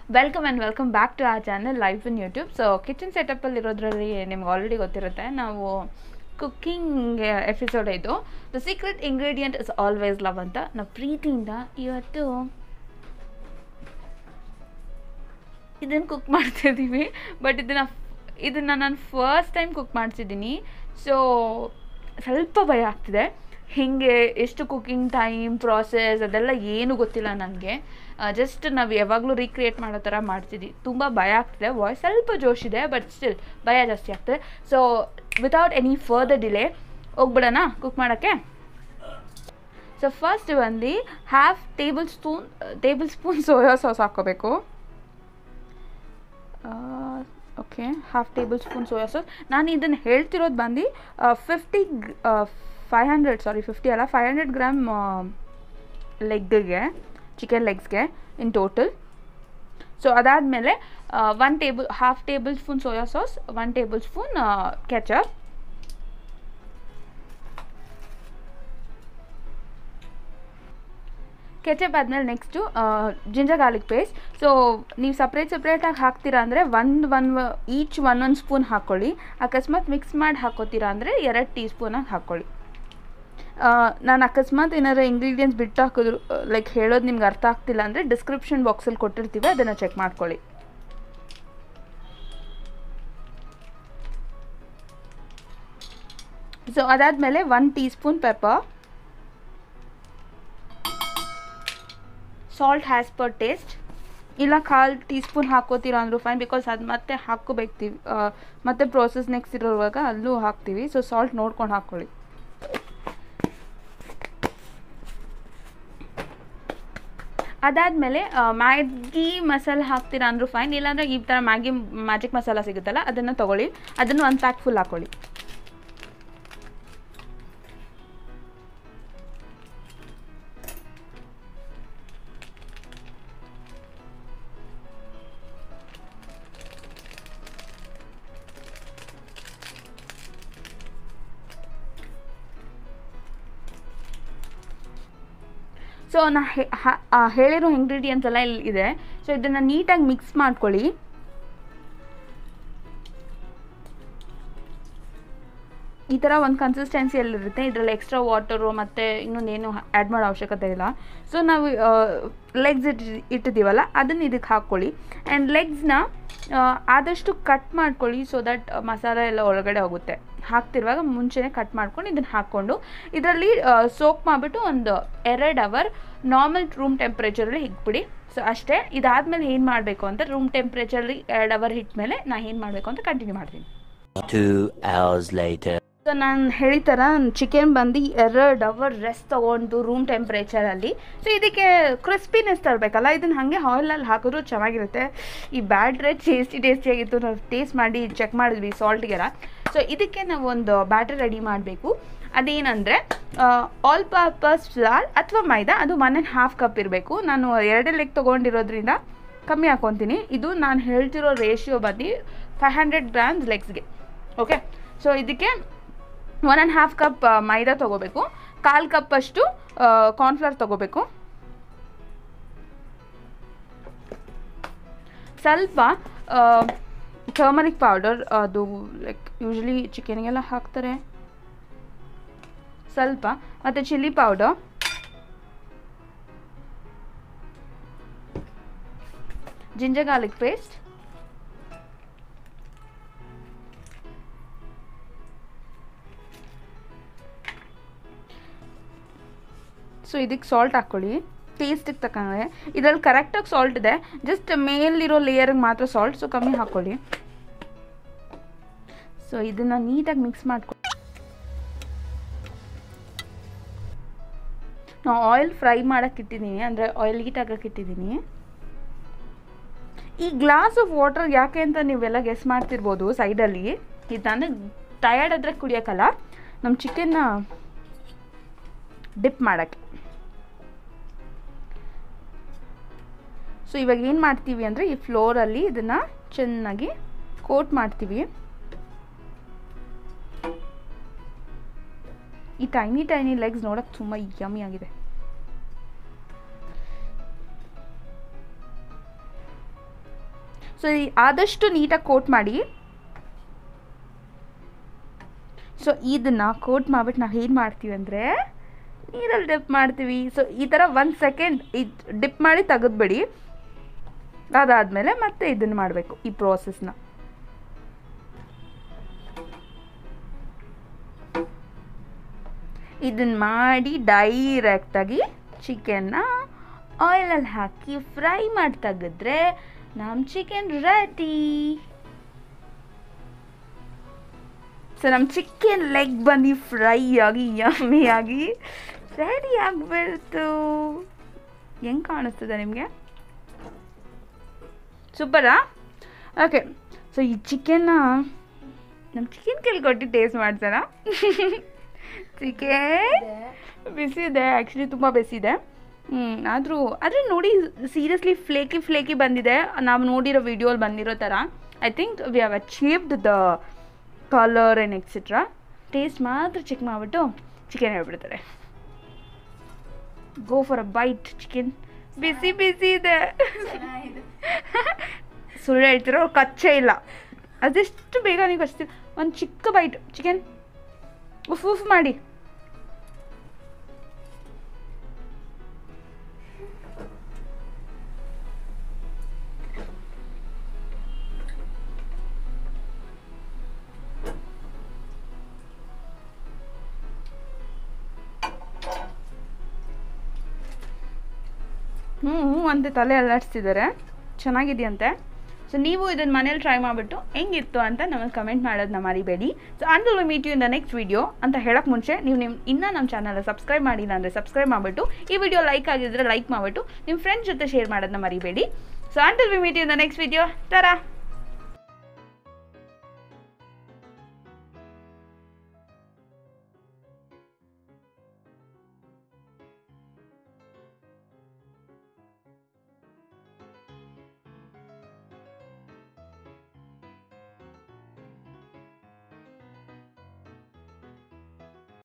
Welcome and welcome back to ಆ channel life in YouTube so kitchen ಸೆಟಪ್ಪಲ್ಲಿ ಇರೋದ್ರಲ್ಲಿ ನಿಮ್ಗೆ ಆಲ್ರೆಡಿ ಗೊತ್ತಿರುತ್ತೆ ನಾವು ಕುಕ್ಕಿಂಗ್ ಎಪಿಸೋಡ್ ಇದು the secret ingredient is always love ಅಂತ ನಾವು ಪ್ರೀತಿಯಿಂದ ಇವತ್ತು ಇದನ್ನು ಕುಕ್ ಮಾಡ್ತಿದ್ದೀವಿ ಬಟ್ ಇದನ್ನು ಇದನ್ನು ನಾನು ಫಸ್ಟ್ ಟೈಮ್ ಕುಕ್ ಮಾಡ್ತಿದ್ದೀನಿ ಸೊ ಸ್ವಲ್ಪ ಭಯ ಆಗ್ತಿದೆ ಹೀಗೆ ಎಷ್ಟು ಕುಕ್ಕಿಂಗ್ ಟೈಮ್ ಪ್ರಾಸೆಸ್ ಅದೆಲ್ಲ ಏನು ಗೊತ್ತಿಲ್ಲ ನನಗೆ ಜಸ್ಟ್ ನಾವು ಯಾವಾಗಲೂ ರೀಕ್ರಿಯೇಟ್ ಮಾಡೋ ಥರ ಮಾಡ್ತಿದ್ವಿ ತುಂಬ ಭಯ ಆಗ್ತಿದೆ ವಾಯ್ಸ್ ಸ್ವಲ್ಪ ಜೋಶಿದೆ ಬಟ್ ಸ್ಟಿಲ್ ಭಯ ಜಾಸ್ತಿ ಆಗ್ತದೆ so without any further delay ಹೋಗ್ಬಿಡೋಣ ಕುಕ್ ಮಾಡೋಕ್ಕೆ ಸೊ ಫಸ್ಟ್ ಬಂದು half tablespoon tablespoon soya sauce ಹಾಕ್ಕೋಬೇಕು okay half tablespoon soya sauce ನಾನು ಇದನ್ನು ಹೇಳ್ತಿರೋದು ಬಂದು fifty five hundred sorry fifty ಅಲ್ಲ ಫೈವ್ ಹಂಡ್ರೆಡ್ ಗ್ರಾಮ್ ಲೆಗ್ಗೆ ಚಿಕನ್ ಲೆಗ್ಸ್ಗೆ ಇನ್ ಟೋಟಲ್ ಸೊ ಅದಾದಮೇಲೆ one table half tablespoon soya sauce one tablespoon ketchup ketchup ಆದಮೇಲೆ next ginger garlic paste so ನೀವು ಸಪ್ರೇಟ್ ಸಪ್ರೇಟಾಗಿ ಹಾಕ್ತೀರಾ ಅಂದರೆ ಒಂದು ಒನ್ ಈಚ್ ಒಂದೊಂದು ಸ್ಪೂನ್ ಹಾಕ್ಕೊಳ್ಳಿ ಅಕಸ್ಮಾತ್ ಮಿಕ್ಸ್ ಮಾಡಿ ಹಾಕೋತೀರಾ ಅಂದರೆ ಎರಡು ಟೀ ಸ್ಪೂನಾಗಿ ಹಾಕ್ಕೊಳ್ಳಿ ನಾನು ಅಕಸ್ಮಾತ್ ಏನಾದ್ರು ಇಂಗ್ರೀಡಿಯೆಂಟ್ಸ್ ಬಿಟ್ಟು ಹಾಕಿದ್ರು ಲೈಕ್ ಹೇಳೋದು ನಿಮ್ಗೆ ಅರ್ಥ ಆಗ್ತಿಲ್ಲ ಅಂದರೆ ಡಿಸ್ಕ್ರಿಪ್ಷನ್ ಬಾಕ್ಸಲ್ಲಿ ಕೊಟ್ಟಿರ್ತೀವಿ ಅದನ್ನು ಚೆಕ್ ಮಾಡ್ಕೊಳ್ಳಿ ಸೊ ಅದಾದಮೇಲೆ one teaspoon pepper salt has per taste ಇಲ್ಲ ಕಾಲು ಟೀ ಸ್ಪೂನ್ ಹಾಕೋತೀರಾ ಅಂದರೂ ಫೈನ್ ಬಿಕಾಸ್ ಅದು ಮತ್ತೆ ಹಾಕ್ಕೋಬೇಕ್ತೀವಿ ಮತ್ತೆ ಪ್ರೋಸೆಸ್ ನೆಕ್ಸ್ಟ್ ಇರೋವಾಗ ಅಲ್ಲೂ ಹಾಕ್ತೀವಿ ಸೊ ಸಾಲ್ಟ್ ನೋಡ್ಕೊಂಡು ಹಾಕ್ಕೊಳ್ಳಿ ಅದಾದಮೇಲೆ ಮ್ಯಾಗಿ ಮಸಾಲೆ ಹಾಕ್ತೀರಾ ಅಂದರೂ ಫೈನ್ ಇಲ್ಲಾಂದರೆ ಈ ಥರ ಮ್ಯಾಗಿ ಮ್ಯಾಜಿಕ್ ಮಸಾಲ ಸಿಗುತ್ತಲ್ಲ ಅದನ್ನು ತೊಗೊಳ್ಳಿ ಅದನ್ನು ಒಂದು ಪ್ಯಾಕ್ ಫುಲ್ ಹಾಕ್ಕೊಳ್ಳಿ ಸೊ ನಾ ಹೇಳಿರೋ ಇಂಗ್ರೀಡಿಯೆಂಟ್ಸ್ ಎಲ್ಲ ಇಲ್ಲಿ ಇದೆ ಸೊ ಇದನ್ನು ನೀಟಾಗಿ ಮಿಕ್ಸ್ ಮಾಡ್ಕೊಳ್ಳಿ ಈ ಥರ ಒಂದು ಕನ್ಸಿಸ್ಟೆನ್ಸಿಯಲ್ಲಿರುತ್ತೆ ಇದರಲ್ಲಿ ಎಕ್ಸ್ಟ್ರಾ ವಾಟರು ಮತ್ತು ಇನ್ನೊಂದೇನು ಆ್ಯಡ್ ಮಾಡೋ ಅವಶ್ಯಕತೆ ಇಲ್ಲ ಸೊ ನಾವು ಲೆಗ್ಸ್ ಇಟ್ಟು ಇಟ್ಟಿದ್ದೀವಲ್ಲ ಅದನ್ನು ಇದಕ್ಕೆ ಹಾಕ್ಕೊಳ್ಳಿ ಆ್ಯಂಡ್ ಲೆಗ್ಸ್ನ ಆದಷ್ಟು ಕಟ್ ಮಾಡ್ಕೊಳ್ಳಿ ಸೊ ದಟ್ ಮಸಾಲೆ ಎಲ್ಲ ಒಳಗಡೆ ಹೋಗುತ್ತೆ ಹಾಕ್ತಿರುವಾಗ ಮುಂಚೆನೇ ಕಟ್ ಮಾಡ್ಕೊಂಡು ಇದನ್ನು ಹಾಕ್ಕೊಂಡು ಇದರಲ್ಲಿ ಸೋಕ್ ಮಾಡಿಬಿಟ್ಟು ಒಂದು ಎರಡು ಅವರ್ ನಾರ್ಮಲ್ ರೂಮ್ ಟೆಂಪ್ರೇಚರಲ್ಲಿ ಇಟ್ಬಿಡಿ ಸೊ ಅಷ್ಟೇ ಇದಾದಮೇಲೆ ಏನು ಮಾಡಬೇಕು ಅಂತ ರೂಮ್ ಟೆಂಪ್ರೇಚರಲ್ಲಿ ಎರಡು ಅವರ್ ಇಟ್ಮೇಲೆ ನಾನು ಏನು ಮಾಡಬೇಕು ಅಂತ ಕಂಟಿನ್ಯೂ ಮಾಡ್ತೀನಿ Two hours later. ಸೊ ನಾನು ಹೇಳಿದ ಚಿಕನ್ ಬಂದು ಎರಡು ಅವರ್ ರೆಸ್ಟ್ ತೊಗೊಂಡು ರೂಮ್ ಟೆಂಪ್ರೇಚರಲ್ಲಿ ಸೊ ಇದಕ್ಕೆ ಕ್ರಿಸ್ಪಿನೆಸ್ ತರಬೇಕಲ್ಲ ಇದನ್ನು ಹಾಗೆ ಆಯಿಲಲ್ಲಿ ಹಾಕಿದ್ರು ಚೆನ್ನಾಗಿರುತ್ತೆ ಈ ಬ್ಯಾಟ್ರೆ ಟೇಸ್ಟಿ ಟೇಸ್ಟಿಯಾಗಿತ್ತು ನಾವು ಟೇಸ್ಟ್ ಮಾಡಿ ಚೆಕ್ ಮಾಡಿದ್ವಿ ಸಾಲ್ಟ್ಗೆಲ್ಲ ಸೊ ಇದಕ್ಕೆ ನಾವು ಒಂದು ಬ್ಯಾಟ್ರ್ ರೆಡಿ ಮಾಡಬೇಕು ಅದೇನಂದರೆ ಆಲ್ ಪರ್ಪಸ್ ಫ್ಲಾರ್ ಅಥವಾ ಮೈದಾ ಅದು ಒನ್ ಆ್ಯಂಡ್ ಹಾಫ್ ಕಪ್ ಇರಬೇಕು ನಾನು ಎರಡೇ ಲೆಗ್ ತೊಗೊಂಡಿರೋದ್ರಿಂದ ಕಮ್ಮಿ ಹಾಕೊತೀನಿ ಇದು ನಾನು ಹೇಳ್ತಿರೋ ರೇಷಿಯೋ ಬಂದು ಫೈವ್ ಹಂಡ್ರೆಡ್ ಗ್ರಾಮ್ಸ್ ಲೆಗ್ಸ್ಗೆ ಓಕೆ ಸೊ ಇದಕ್ಕೆ one and half cup maida ತೊಗೋಬೇಕು ಕಾಲು ಕಪ್ಪಷ್ಟು ಕಾರ್ನ್ಫ್ಲವರ್ ತೊಗೋಬೇಕು ಸ್ವಲ್ಪ ಟರ್ಮರಿಕ್ ಪೌಡರ್ ಅದು ಲೈಕ್ ಯೂಶ್ವಲಿ ಚಿಕನ್ಗೆಲ್ಲ ಹಾಕ್ತಾರೆ ಸ್ವಲ್ಪ ಮತ್ತು chilli powder ginger garlic paste so ಇದಕ್ಕೆ ಸಾಲ್ಟ್ ಹಾಕ್ಕೊಳ್ಳಿ ಟೇಸ್ಟಿಗೆ ತಕ್ಕಂಗೆ ಇದರಲ್ಲಿ ಕರೆಕ್ಟಾಗಿ ಸಾಲ್ಟ್ ಇದೆ ಜಸ್ಟ್ ಮೇಲಿರೋ ಲೇಯರ್ಗೆ ಮಾತ್ರ ಸಾಲ್ಟ್ ಸೊ ಕಮ್ಮಿ ಹಾಕ್ಕೊಳ್ಳಿ ಸೊ ಇದನ್ನು ನೀಟಾಗಿ ಮಿಕ್ಸ್ ಮಾಡ್ಕೊಳ್ಳಿ ನಾವು ಆಯಿಲ್ ಫ್ರೈ ಮಾಡೋಕ್ಕೆ ಇಟ್ಟಿದ್ದೀನಿ ಅಂದರೆ ಆಯಿಲ್ ಹೀಟ್ ಆಗಕ್ಕೆ ಇಟ್ಟಿದ್ದೀನಿ ಈ ಗ್ಲಾಸ್ ಆಫ್ ವಾಟರ್ ಯಾಕೆ ಅಂತ ನೀವೆಲ್ಲ ಗೆಸ್ ಮಾಡ್ತಿರ್ಬೋದು ಸೈಡಲ್ಲಿ ಇದು ನನಗೆ ಟಯರ್ಡ್ ಆದರೆ ಕುಡಿಯೋಕ್ಕಲ್ಲ ನಮ್ಮ ಚಿಕನ್ನ ಡಿಪ್ ಮಾಡೋಕ್ಕೆ ಸೊ ಇವಾಗ ಏನು ಮಾಡ್ತೀವಿ ಅಂದರೆ ಈ ಫ್ಲೋರಲ್ಲಿ ಇದನ್ನು ಚೆನ್ನಾಗಿ ಕೋಟ್ ಮಾಡ್ತೀವಿ ಈ ಟೈನಿ ಟೈನಿ ಲೆಗ್ಸ್ ನೋಡೋಕೆ ತುಂಬ ಯಮ್ಮಿ ಆಗಿದೆ ಸೊ ಆದಷ್ಟು ನೀಟಾಗಿ ಕೋಟ್ ಮಾಡಿ ಸೊ ಇದನ್ನು ಕೋಟ್ ಮಾಡ್ಬಿಟ್ಟು ನಾವು ಏನು ಮಾಡ್ತೀವಿ ಅಂದರೆ ನೀರಲ್ಲಿ ಡಿಪ್ ಮಾಡ್ತೀವಿ ಸೊ ಈ ಥರ ಒಂದು ಸೆಕೆಂಡ್ ಇದು ಡಿಪ್ ಮಾಡಿ ತೆಗೆದ್ಬಿಡಿ ಅದಾದಮೇಲೆ ಮತ್ತೆ ಇದನ್ನು ಮಾಡಬೇಕು ಈ ಪ್ರೋಸೆಸ್ನ ಇದನ್ನು ಮಾಡಿ ಡೈರೆಕ್ಟಾಗಿ ಚಿಕನ್ನ ಆಯಿಲಲ್ಲಿ ಹಾಕಿ ಫ್ರೈ ಮಾಡಿ ತೆಗೆದ್ರೆ ನಮ್ಮ ಚಿಕನ್ ರೆಡಿ ಸೊ ನಮ್ಮ ಚಿಕನ್ ಲೆಗ್ ಬಂದು ಫ್ರೈ ಆಗಿ ಯಮ್ಮಿ ಆಗಿ ರೆಡಿ ಆಗಿಬಿಡ್ತು ಹೆಂಗೆ ಕಾಣಿಸ್ತದೆ ನಿಮಗೆ ಸೂಪರಾ ಓಕೆ ಸೊ ಈ ಚಿಕನ್ನ ನಮ್ಮ ಚಿಕನ್ ಕೈಲಿ ಕೊಟ್ಟು ಟೇಸ್ಟ್ ಮಾಡ್ತಾರಾ ಚಿಕನ್ ಬಿಸಿ ಇದೆ ಆ್ಯಕ್ಚುಲಿ ತುಂಬ ಬಿಸಿದೆ ಹ್ಞೂ ಆದರೂ ಆದರೆ ನೋಡಿ ಸೀರಿಯಸ್ಲಿ ಫ್ಲೇಕಿ ಫ್ಲೇಕಿ ಬಂದಿದೆ ನಾವು ನೋಡಿರೋ ವಿಡಿಯೋಲಿ ಬಂದಿರೋ ಥರ I think we have achieved the colour and etcetera taste ಮಾತ್ರ ಚೆಕ್ ಮಾಡಿಬಿಟ್ಟು ಚಿಕನ್ ಹೇಳ್ಬಿಡ್ತಾರೆ go for a bite chicken ಬಿಸಿ ಬಿಸಿ ಇದೆ ಸುಳ್ಳು ಹೇಳ್ತಿರೋ ಕಚ್ಚೇ ಇಲ್ಲ ಅದೆಷ್ಟು ಬೇಗ ನೀವು ಕಚ್ತೀವಿ ಒಂದು ಚಿಕ್ಕ ಬೈಟ್ ಚಿಕನ್ ಉಫ್ ಉಫ್ ಮಾಡಿ ಹ್ಞೂ ಹ್ಞೂ ಅಂತ ತಲೆ ಅಲ್ಲಾಡಿಸ್ತಿದ್ದಾರೆ ಚೆನ್ನಾಗಿದೆಯಂತೆ ಸೊ ನೀವು ಇದನ್ನು ಮನೇಲಿ ಟ್ರೈ ಮಾಡಿಬಿಟ್ಟು ಹೆಂಗಿತ್ತು ಅಂತ ನಮಗೆ ಕಮೆಂಟ್ ಮಾಡೋದನ್ನ ಮರಿಬೇಡಿ so and meet you in the next video ಅಂತ ಹೇಳೋಕ್ಕೆ ಮುಂಚೆ ನೀವು ನಿಮ್ಮ ಇನ್ನೂ ನಮ್ಮ ಚಾನಲ್ ಸಬ್ಸ್ಕ್ರೈಬ್ ಮಾಡಿಲ್ಲ ಅಂದರೆ ಸಬ್ಸ್ಕ್ರೈಬ್ ಮಾಡಿಬಿಟ್ಟು ಈ ವಿಡಿಯೋ ಲೈಕ್ ಆಗಿದ್ರೆ ಲೈಕ್ ಮಾಡಿಬಿಟ್ಟು ನಿಮ್ಮ ಫ್ರೆಂಡ್ಸ್ ಜೊತೆ ಶೇರ್ ಮಾಡೋದನ್ನ ಮರಿಬೇಡಿ so until we meet you in the next video ತರಾ